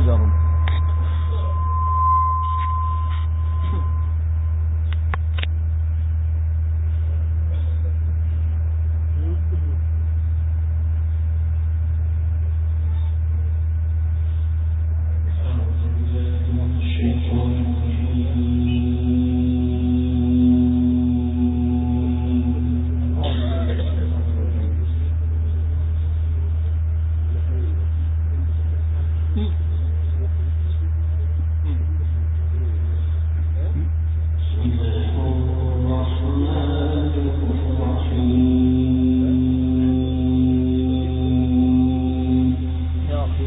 يا رب يا أخي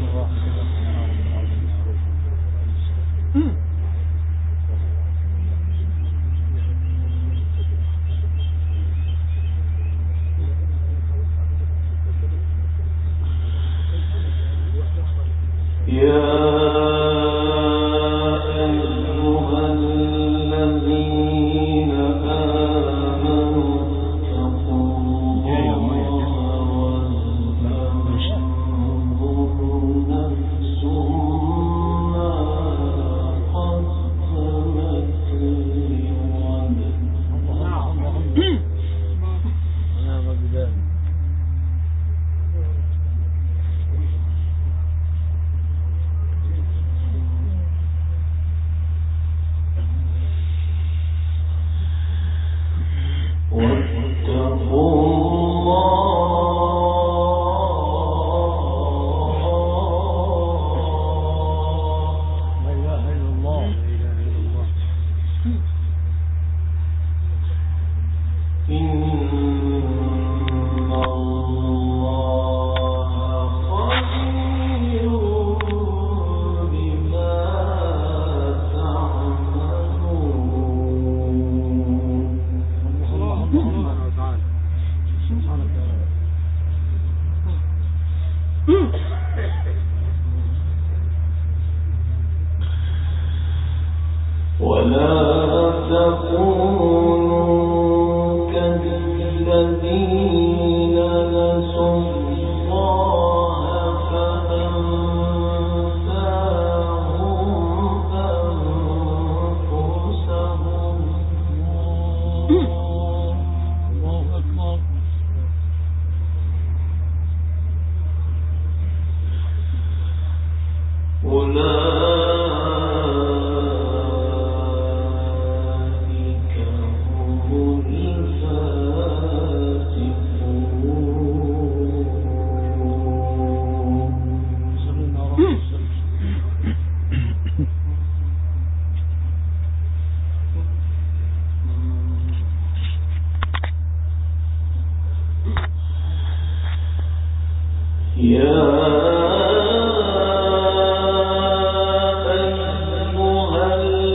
يا أيها الذين آمنوا اتقوا الله ولتنظر نفس ما قدمت لغد نعم بالله واتقوا الله لا إله إلا الله لا إله إلا الله إن الله خبير بما تعملون سبحانه وتعالى سبحانك يا رب ولا تكونوا كالذين نسوا الله فأنساهم أنفسهم الله أكبر أولئك هم الفاسقون سلمنا رب السلام يا أيها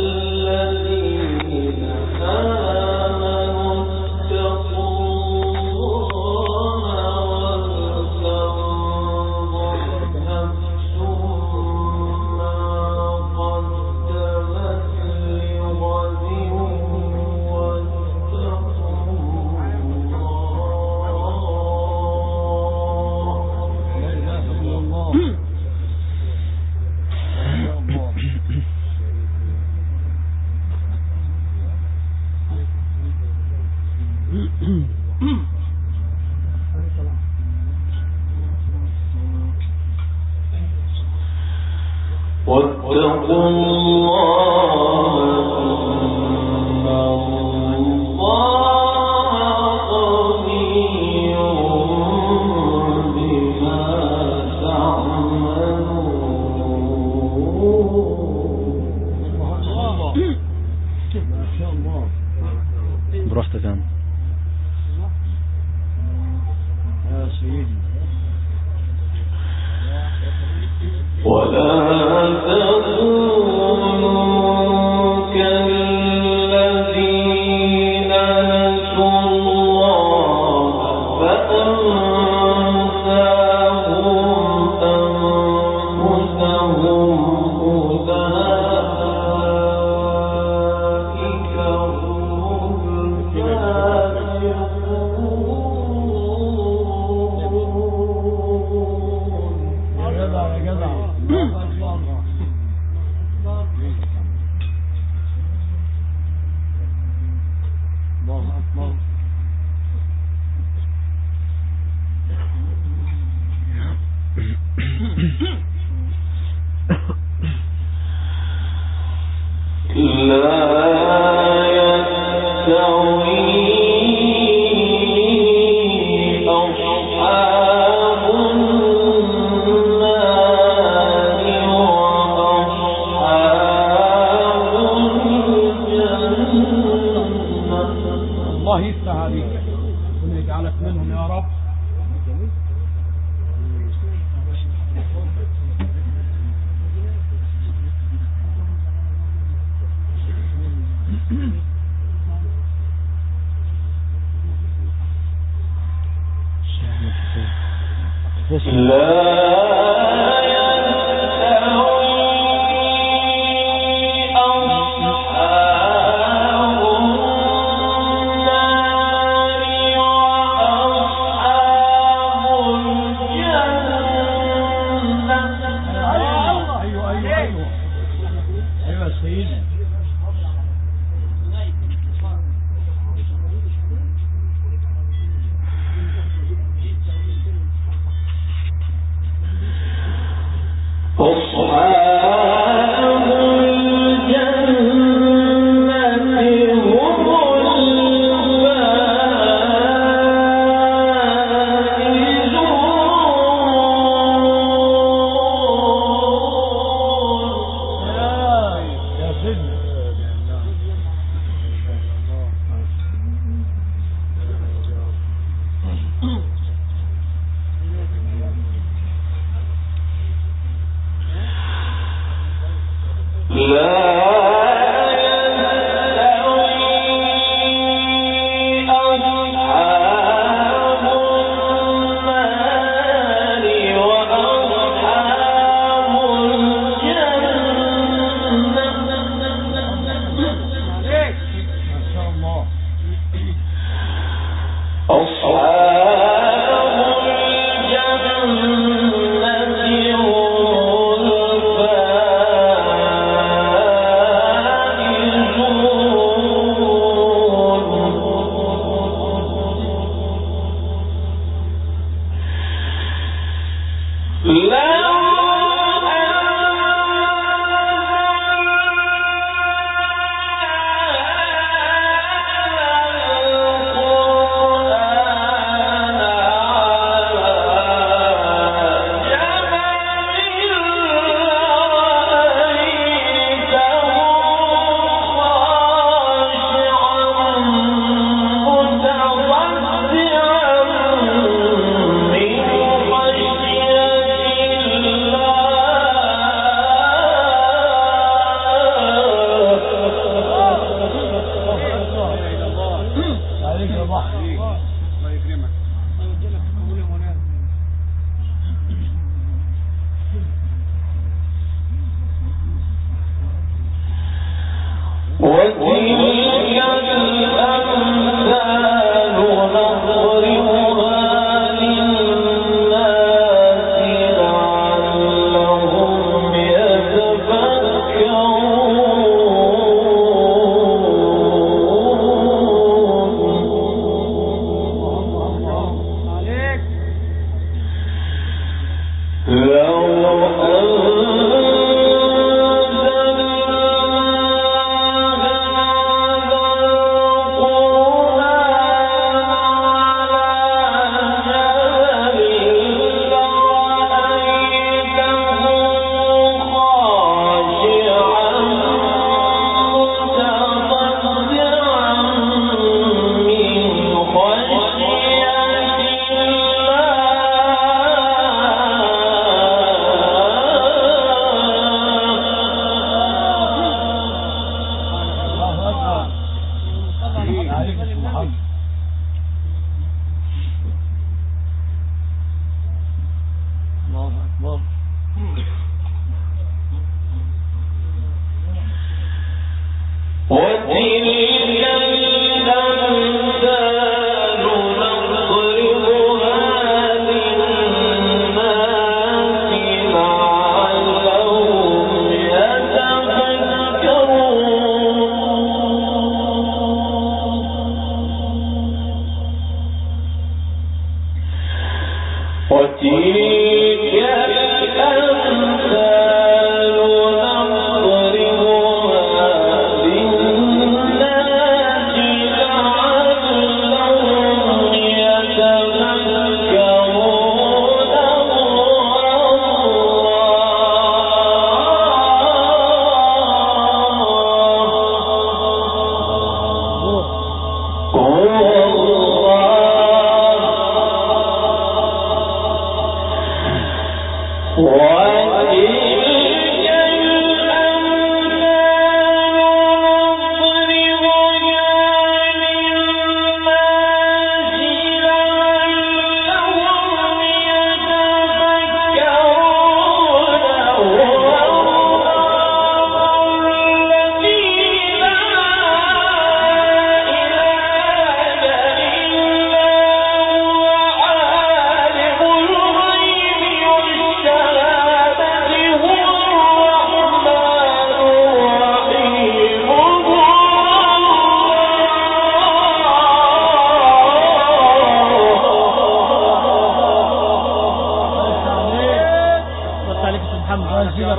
الذين آمنوا اتقوا الله ولتنظر نفس ما قدمت لغد واتقوا الله لا إله إلا الله يا الله واتقوا الله إن الله خبير بما تعملون ما شاء الله ما شاء الله براحتك يا عم يا سيدي ولا تكونوا كالذين نسوا الله فأنساهم أنفسهم أولئك هم الفاسقون يا جدع يا جدع الله أكبر لا يستوي أصحاب النار وأصحاب الجنة الله يفتح عليك ربنا يجعلك منهم يا رب لا يستوي أصحاب النار وأصحاب الجنة ايوه ايوه ايوه ايوه أيوة سيدي أصحاب الجنة هم الفائزون يا سيدنا لا يستوي أصحاب النار وأصحاب الجنة ما شاء الله أصحاب الجنة هم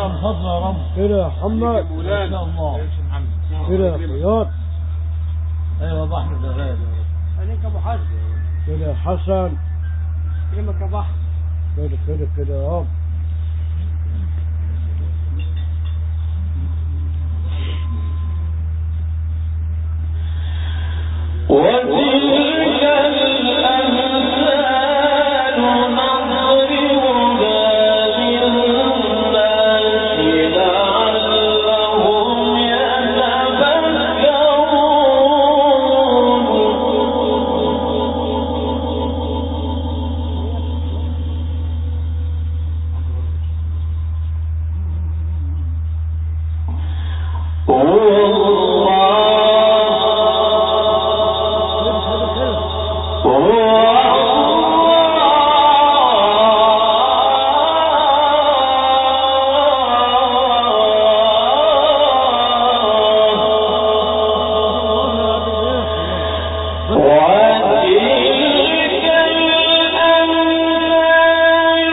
عن فضل يا رب كده يا محمد ما شاء الله كده يا خياط ايوه ابو احمد يا غالي عليك ابو حسن كده يا حسن كلمك يا بحر كده كده كده يا رب وتلك الأمثال نضربها للناس لعلهم يتفكرون هو وتلك الأمثال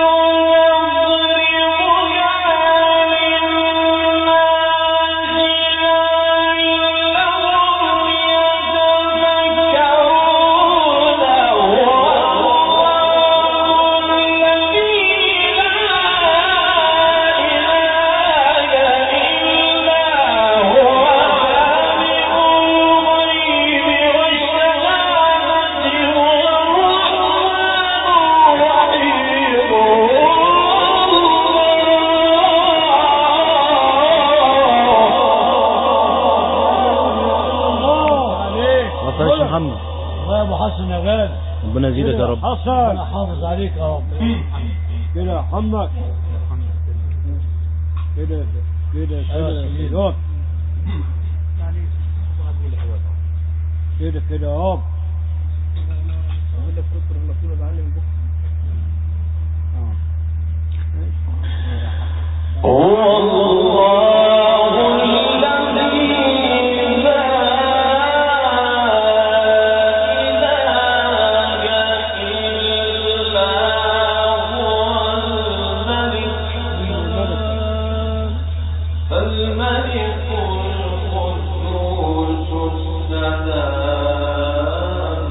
نضربها الله عليك ما فيهاش محمد الله يا ابو حسن يا غالي ربنا يزيدك يا رب حسن انا حافظ عليك يا رب كده يا محمد كده كده أيوة كده يا سيدي. خياط كده كده يا رب هو الله الذي لا إله إلا هو الملك الملك القدوس السلام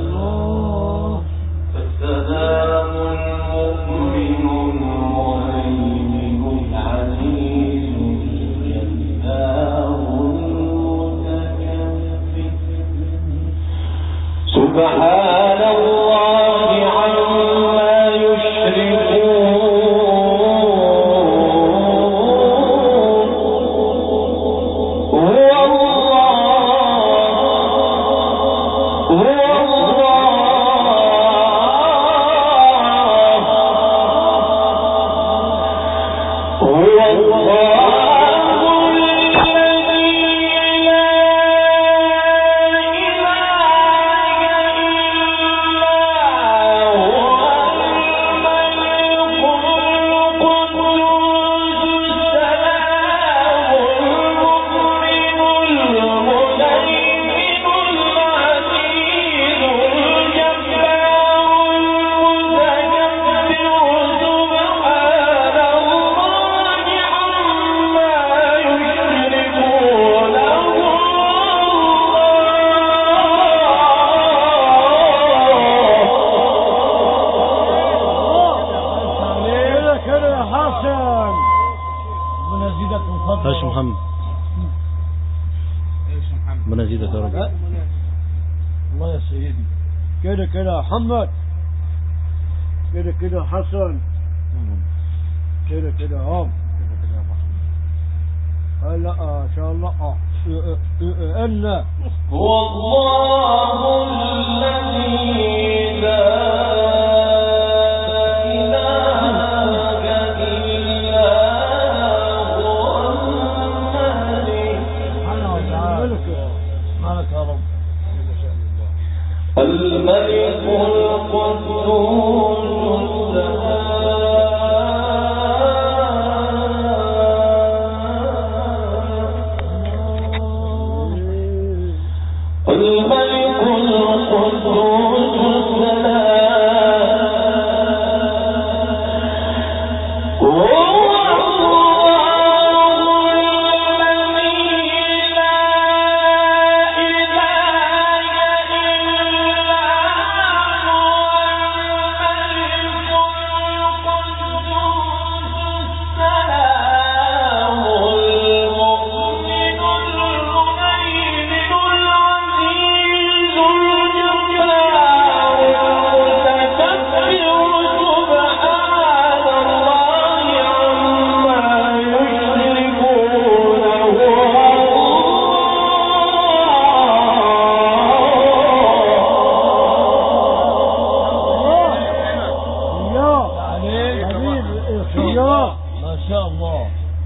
السلام المؤمن المهيمن العزيز الجبار المتكبر سبحان الله عما يشركون هو الله هو الله هو الله الذي لا إله إلا هو الملك القدوس السلام المؤمن المهيمن العزيز الجبار المتكبر سبحان الله عما يشركون كده كده يا حسن ربنا يزيدك من فضل فيهاش محمد ربنا يزيدك يا رب الله يا سيدي كده كده يا محمد كده كده يا حسن كده كده يا رب آه لا آه، ان شاء الله اه آه، آه، آه، ان هو الله الذي لا إله إلا هو الملك سبحانه وتعالى ملك مالك يا رب الملك القدوس السلام الملك القدوس السلام هو الله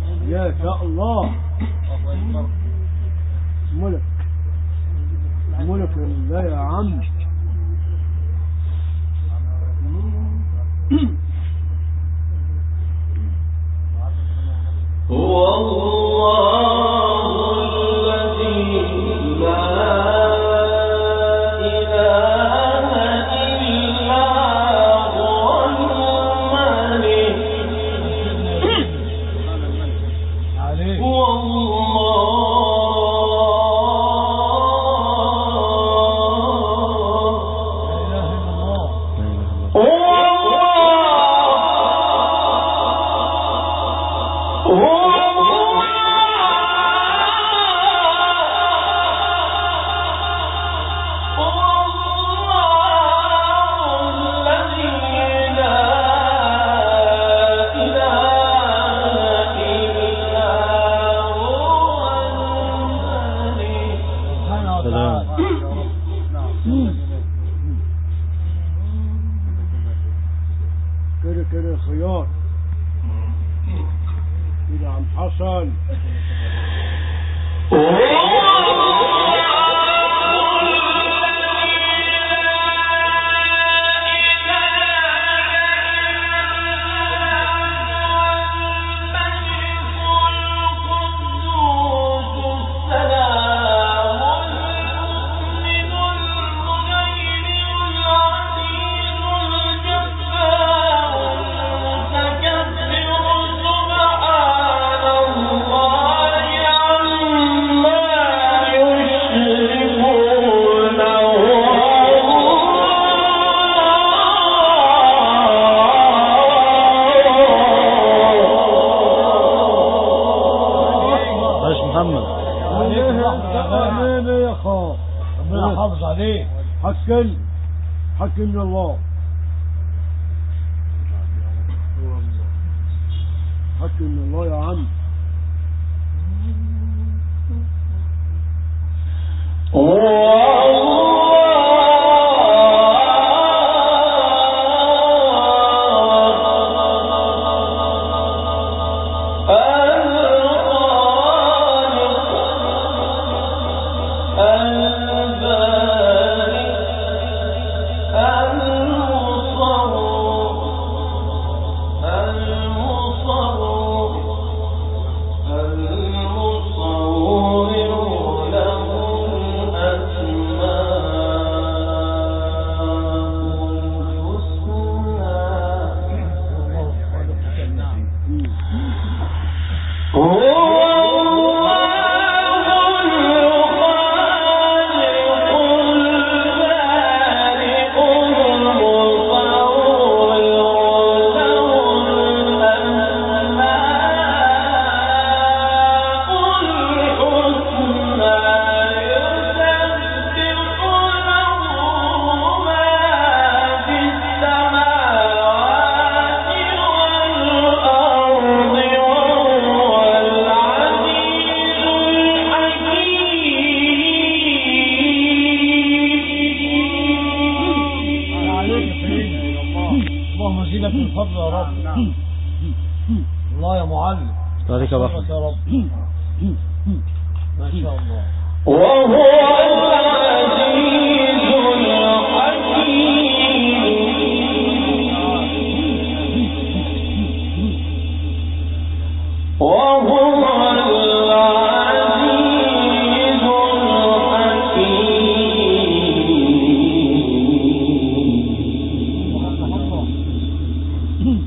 يا شاء الله ملك ملك الله يا عم هو الله الذي لا إله إلا هو الملك عليك هو الله لا اله الا الله لا إله إلا الله. سبحانه وتعالى كده كده خيار كده عم حسن معلش محمد عليك الرحمة يا غالي. امين يا خا ربنا يحافظ عليك حكم حكم من الله حكم من الله يا عم أنا عليك يا سيدنا يا الله اللهم زينك من فضل يا رب الله يا معلم عليك يا أبو أشكرك أحمد يا رب ما شاء الله وهو العزيز الحكيم وهو العزيز الحكيم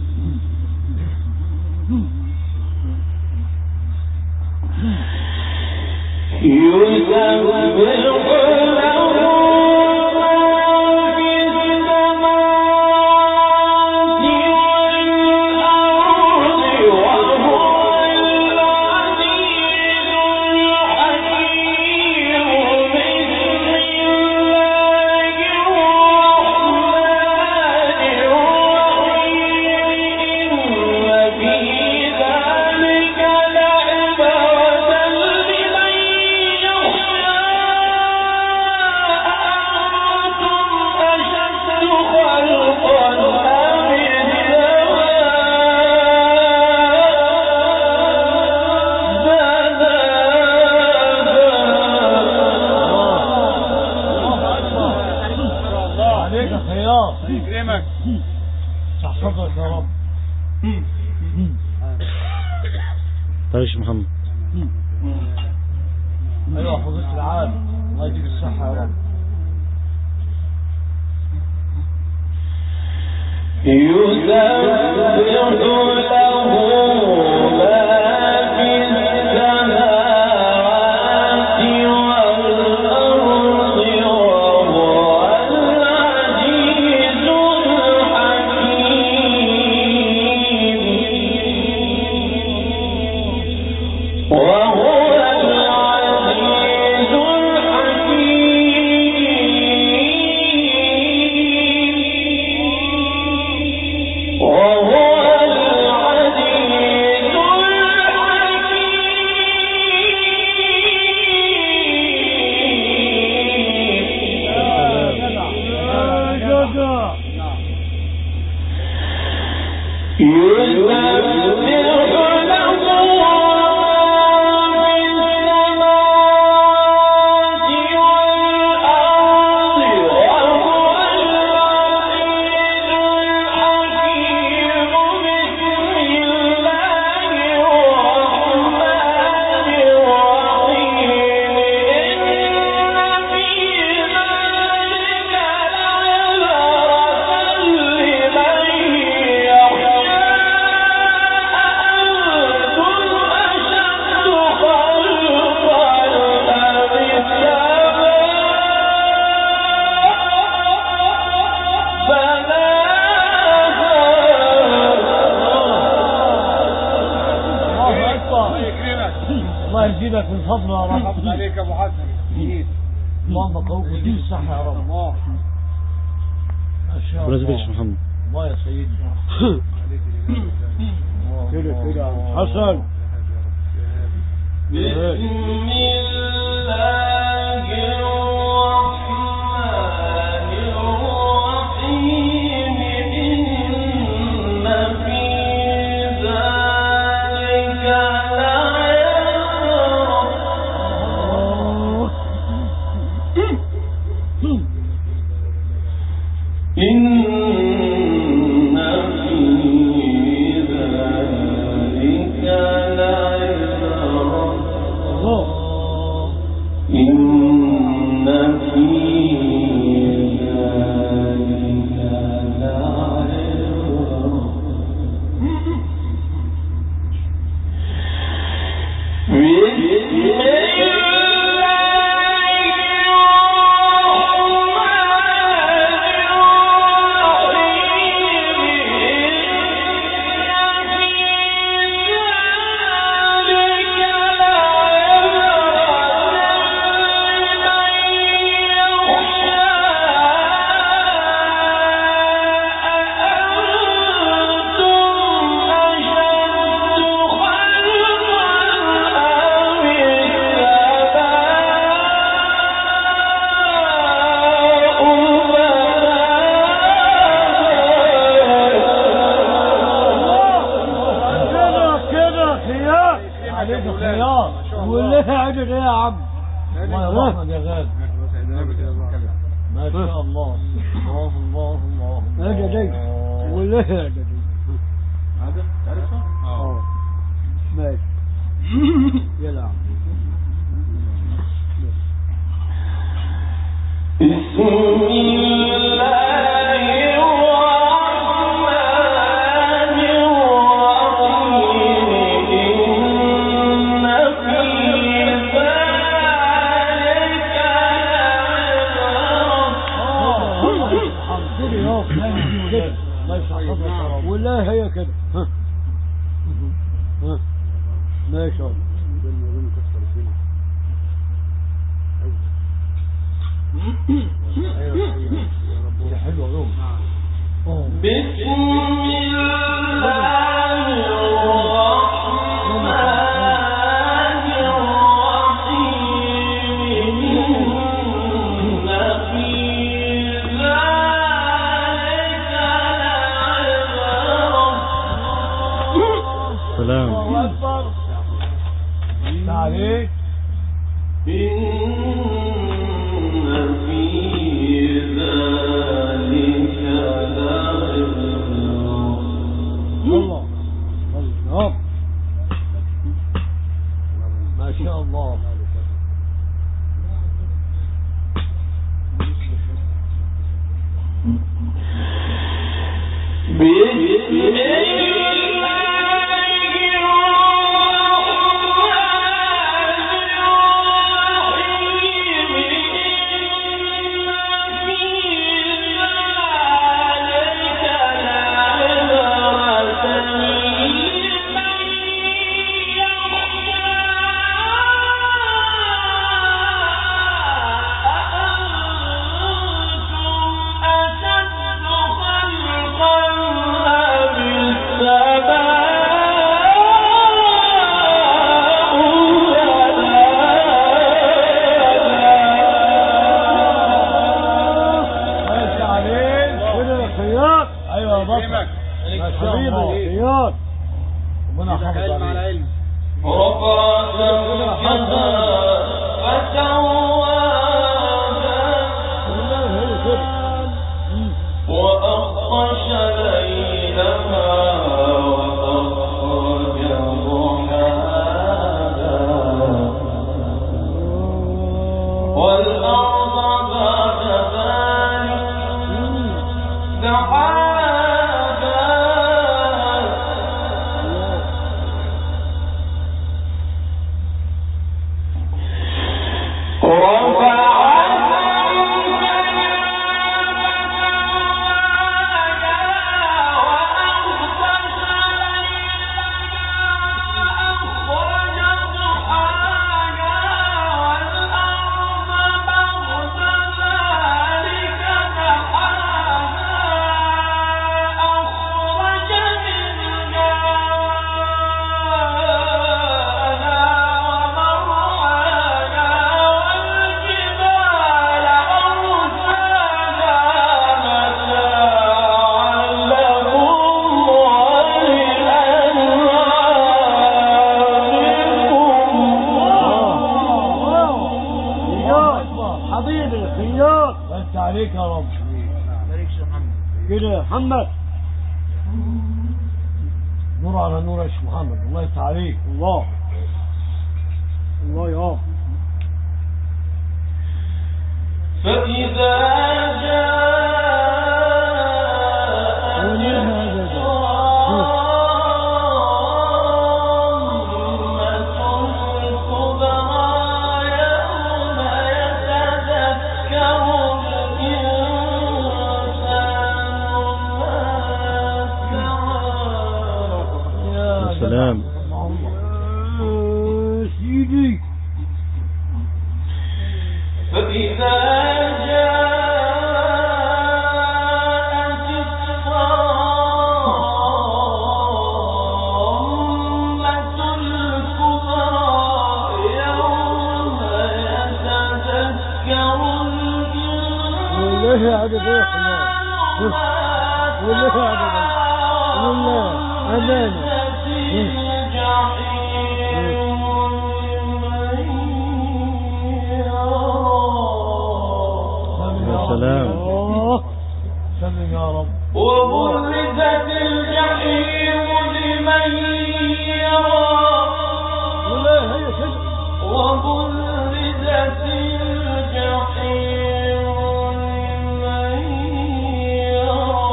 يسبح له ما في السماوات والأرض وهو العزيز الحكيم بسم الله الرحمن الرحيم إن في ذلك لعبرة لمن يخشى معلش محمد ايوه فضيلة العالم الله يديك الصحة يا رب يسبح له ما في السماوات والأرض وهو العزيز الحكيم وهو العزيز الحكيم وهو العزيز الحكيم يا جدع يسبح له ما في السماوات والأرض وهو العزيز الحكيم بسم الله الرحمن الرحيم إن في ذلك لعبرة لمن يخشى أأنتم أشد خلقا أم الله أكبر الله يزيدك من فضله يا رب عليك ابو حسن جديد اللهم قوك ويديك الصحة يا رب الله ما شاء ربنا يزيدك الله محمد الله يا سيدي الله، كده الله، كده الله. حسن بسم الله الرحمن الرحيم إن في ذلك لعبرة إن في ذلك لعبرة الله إن في ذلك لعبرة بسم كده كده خيار عليك خيار والله عدد ايه يا عم الله يا احمد يا غالي ما شاء الله الله الله الله هذا دي والله هذا دي هذا تعرفه؟ اه ماشي يلا عم بسم الله الرحمن الرحيم إن في ذلك لعبرة كده يا كده الله يفتح صدرك يا رب والله هي كده ها ها ماشي يا يا حلوة يوم بسم الله الرحمن الرحيم إن في ذلك لعبرة سلام الله أكبر عليك إن في ذلك لعبرة الله الله شاء الله ماشي عليك كده خياط ايوه يا بطل ما شاء حبيبي الله خياط ربنا يحافظ علم على عليك علم والله هي كده وأغطش ليلها وأخرج ضحاها والأرض بعد ذلك دحاها خياط حبيبي خياط بس عليك يا رب كده محمد نور على نور يا شيخ محمد الله يفتح عليك الله الله يا فإذا يا سلام آه، سيدي فإذا جاءت الطامة الكبرى يوم يتذكر والله يا عبد الله والله يا عبد الله والله أمانة سلم يا رب. سلام آه سلم يا رب وبرزت الجحيم لمن يرى والله هي كده وبرزت الجحيم لمن يرى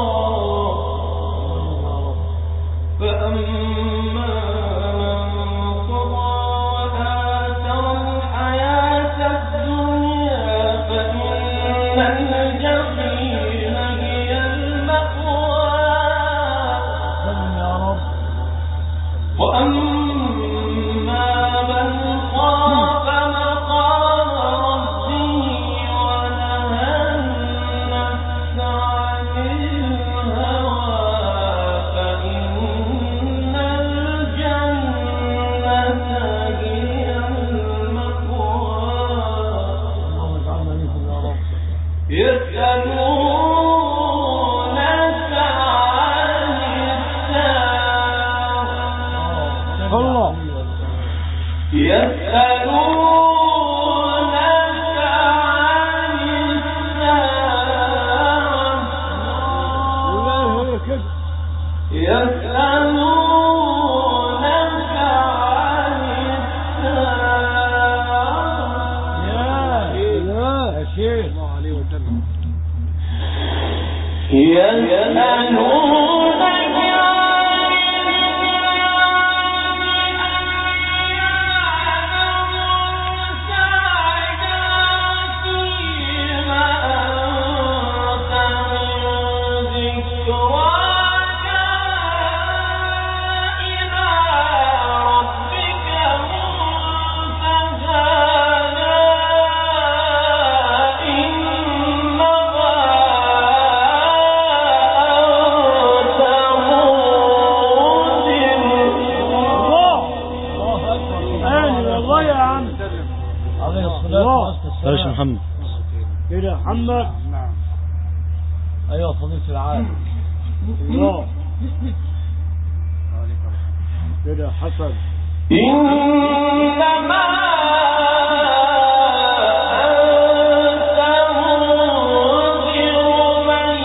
فأما من طغى وآثر الحياة الدنيا فإن الجحيم هي المأوى سلم يا رب وأما من خاف مقام ربه ونهى النفس عن الهوى فإن الجنة هي المأوى اللهم اجعلنا منكم يا رب يسألونك عن الساعة الله يسألونك عن الساعة والله هي كده يسألونك عن الساعة الله آمين والله يا عم عليه الصلاة الله. والسلام بلاش محمد كده محمد أيوة فضيلة العالم الله كده حسن إنما أنت منذر من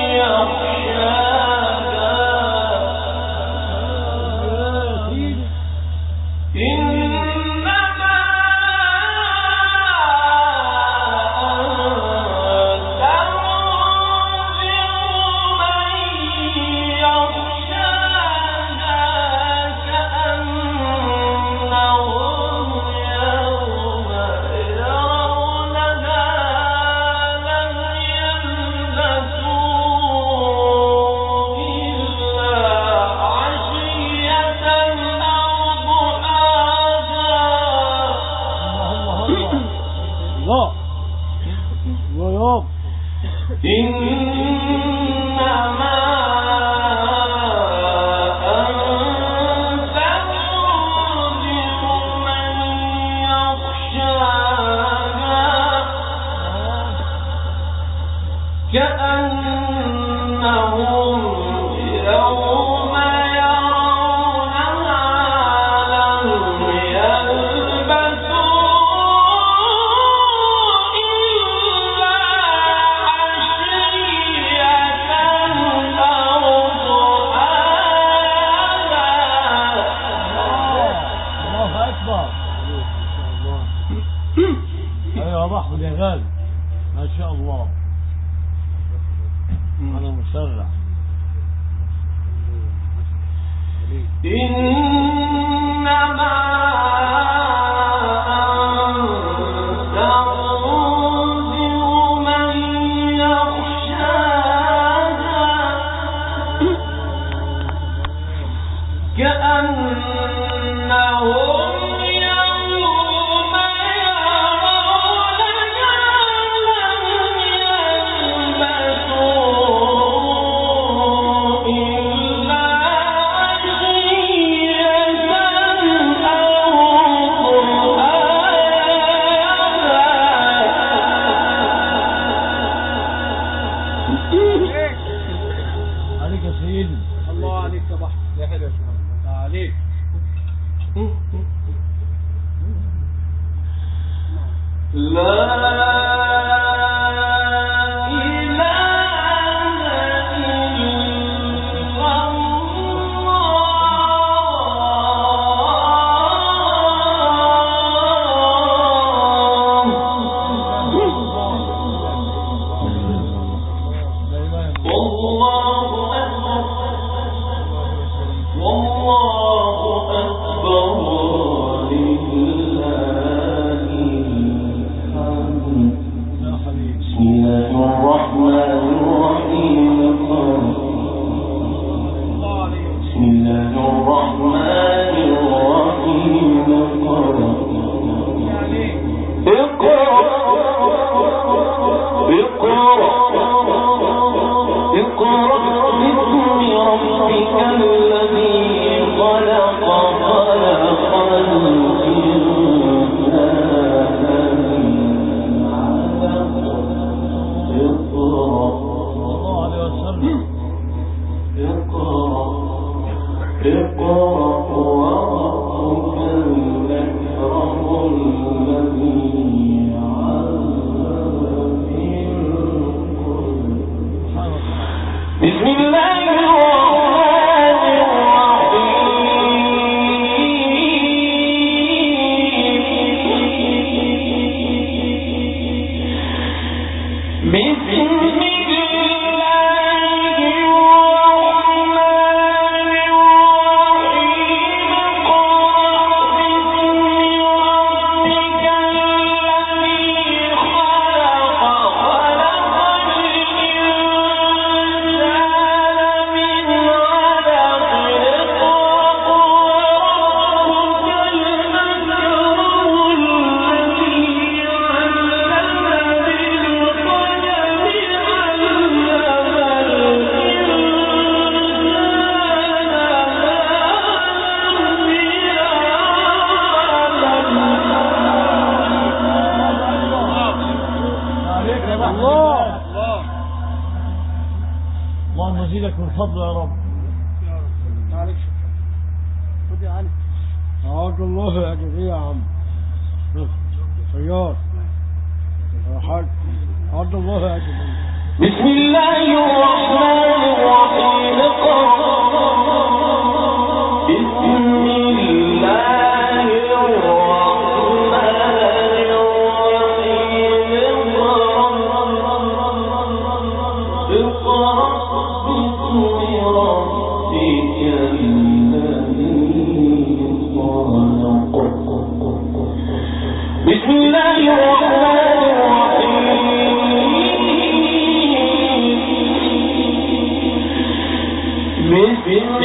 يخشاك يا سيدي إنما أنت منذر من يخشاك كأنهم يوم يرونها لم يلبثوا إلا عشية أو ضحاها الله الله الله الله يابا إنما أنت منذر من يخشاها كأنهم يوم يرونها لم يلبثوا إلا عشية أو ضحاها الله أكبر أيوة محمد يا غالي ما شاء الله أنا مسرع إنما أنت منذر من يخشاها كأنهم يوم يرونها لم يلبثوا إلا عشية أو ضحاها عليك يا سيدي الله عليك يا بحر يا حلو يا شباب عليك لا إله إلا الله والله أكبر والله أكبر ولله الحمد يا حبيبي بسم الله الرحمن الرحيم بسم الله الرحمن الرحيم اقرأ اقرأ اقرأ باسم ربك الذي خلق خلق الإنسان مزيدك من فضل يا رب معلش خد يا علي عاد الله يا جدي يا عم سيار يا حاج عاد الله يا جدي بسم الله الرحمن الرحيم اقرأ بسم الله الرحمن الرحيم اقرأ باسم ربك الذي خلق بسم الله الرحمن الرحيم بسم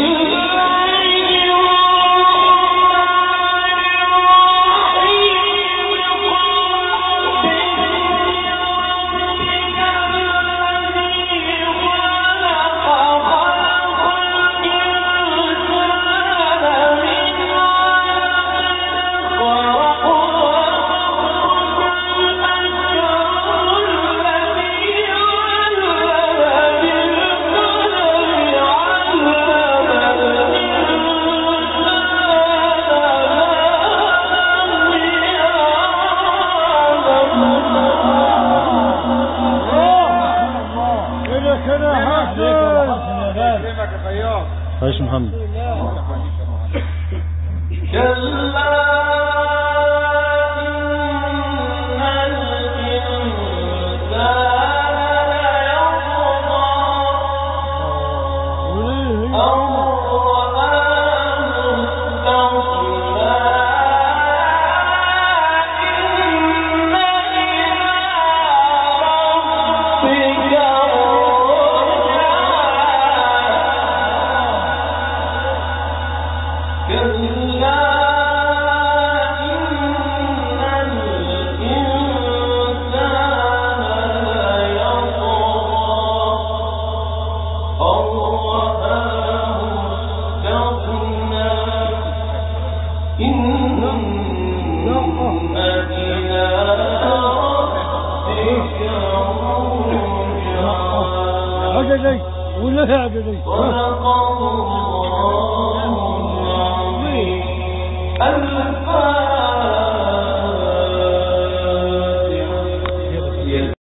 كده كده يا عليك يا أبو حسن حسن يا غالي يكرمك يا خياط عايش محمد كلا إن الإنسان ليطغى وليه أن رآه استغنى إن إلى ربك الرجعى كلا إن الإنسان ليطغى أن رآه استغنى إن إلى ربك الرجعى عجلي وليه يا جدي صدق الله